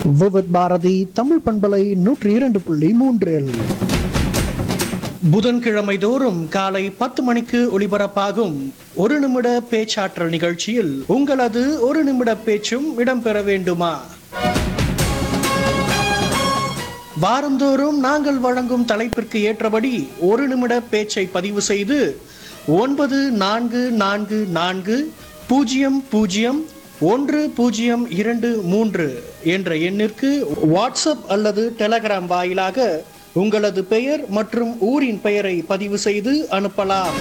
விவித் பாரதி தமிழ் பண்பலை நூற்றி இரண்டு புள்ளி மூன்றில் புதன்கிழமை தோறும் காலை பத்து மணிக்கு ஒளிபரப்பாகும் ஒரு நிமிட பேச்சாற்றல் நிகழ்ச்சியில் உங்களது ஒரு நிமிட பேச்சும் இடம்பெற வேண்டுமா வாரந்தோறும் நாங்கள் வழங்கும் தலைப்பிற்கு ஏற்றபடி ஒரு நிமிட பேச்சை பதிவு செய்து ஒன்பது நான்கு நான்கு நான்கு பூஜ்ஜியம் பூஜ்ஜியம் ஒன்று பூஜ்ஜியம் இரண்டு மூன்று என்ற எண்ணிற்கு வாட்ஸ்அப் அல்லது டெலகிராம் வாயிலாக உங்களது பெயர் மற்றும் ஊரின் பெயரை பதிவு செய்து அனுப்பலாம்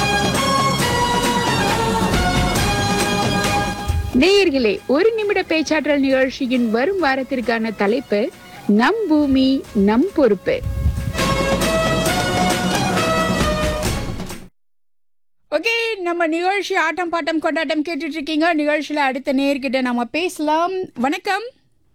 நேயர்களே ஒரு நிமிட பேச்சாற்றல் நிகழ்ச்சியின் வரும் வாரத்திற்கான தலைப்பு நம் பூமி நம் பொறுப்பு ஓகே நம்ம நிகழ்ச்சி ஆட்டம் பாட்டம் கொண்டாட்டம் கேட்டுட்டு இருக்கீங்க நிகழ்ச்சியில அடுத்த நேர்கிட்ட நம்ம பேசலாம் வணக்கம்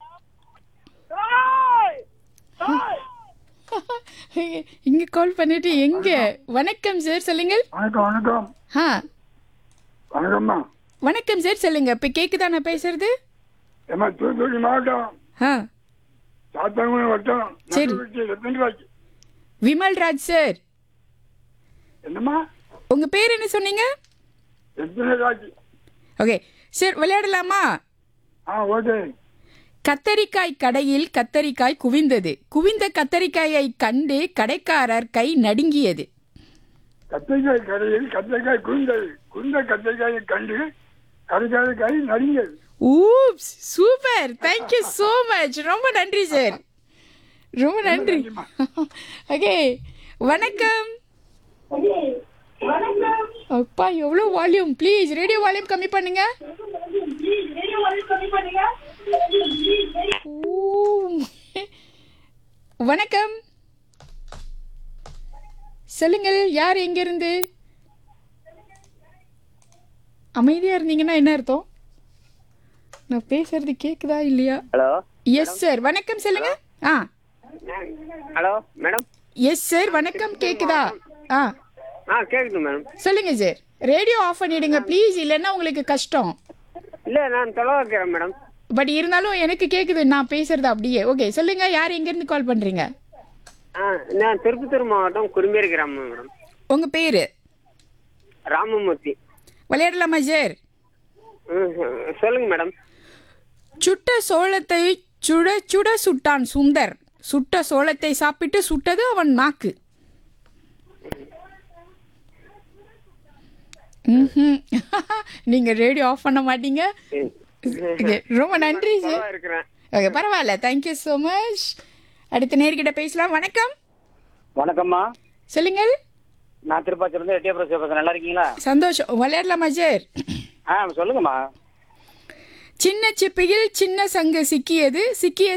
இங்க கால் பண்ணிட்டு எங்க வணக்கம் சார் சொல்லுங்க வணக்கம் வணக்கம் ஆ வணக்கம்மா வணக்கம் சார் சொல்லுங்க இப்ப கேக்குதா நான் பேசுறது ஏமா தூத்துக்குடி மாவட்டம் ஆ சாத்தாங்குடி வட்டம் சரி. நடுவீட்டு எத்தனை ரூபாய்க்கு விமல்ராஜ் சார் என்னம்மா உங்க பேர் என்ன சொன்னீங்க எத்தனை ரூபாய்க்கு ஓகே சார் விளையாடலாமா ஆ ஓகே கத்தரிக்காய் கடையில் கத்தரிக்காய் குவிந்தது குவிந்த கத்தரிக்காயை கண்டு கடைக்காரர் கை நடுங்கியது கத்திரிக்காய் கடையில் கத்திரிக்காய் குந்தது குந்த கத்திரிக்காயை கண்டு கடைக்காய் கை நடிங்கது oops super thank you so much ரொம்ப நன்றி சார் ரொம்ப நன்றி ஓகே வணக்கம் அப்பா எவ்வளோ வால்யூம் ப்ளீஸ் ரேடியோ வால்யூம் கம்மி பண்ணுங்க ஊ. வணக்கம் சொல்லுங்கள் யார் எங்கிருந்து அமைதியா இருந்தீங்கன்னா என்ன அர்த்தம் நான் பேசுறது கேக்குதா இல்லையா ஹலோ எஸ் சார் வணக்கம் சொல்லுங்க ஆ ஹலோ மேடம் எஸ் சார் வணக்கம் கேக்குதா ஆ ஆ கேட்குது மேடம் சொல்லுங்க சார் ரேடியோ ஆஃப் பண்ணிடுங்க ப்ளீஸ் இல்லைன்னா உங்களுக்கு கஷ்டம் இல்லை நான் தொலை வைக்கிறேன் மேடம் பட் இருந்தாலும் எனக்கு கேக்குது நான் பேசுறது அப்படியே ஓகே சொல்லுங்க யார் எங்க இருந்து கால் பண்றீங்க ஆ நான் திருப்பத்தூர் மாவட்டம் குறும்பேரி கிராமம் மேடம் உங்க பேரு ராமமூர்த்தி விளையாடலாமா சார் ம், சொல்லுங்க மேடம் சுட்ட சோளத்தை சுட சுட சுட்டான் சுந்தர் சுட்ட சோளத்தை சாப்பிட்டு சுட்டது அவன் நாக்கு ம்ஹும். நீங்க ரேடியோ ஆஃப் பண்ண மாட்டீங்க Okay, ரொம்ப நன்றி சார் தொலைவா இருக்கிறேன் ஓகே பரவாயில்ல தேங்க்யூ ஸோ மச் அடுத்த நேர்கிட்ட பேசலாம் வணக்கம் வணக்கம்மா சொல்லுங்கள் நான் திருப்பாச்சிலிருந்து எட்டியபுரம் சிவபாசன் நல்லா இருக்கீங்களா சந்தோஷம் விளையாடலாமா சார் ஆ சொல்லுங்கம்மா சின்ன சிப்பியில் சின்ன சங்கு சிக்கியது சிக்கிய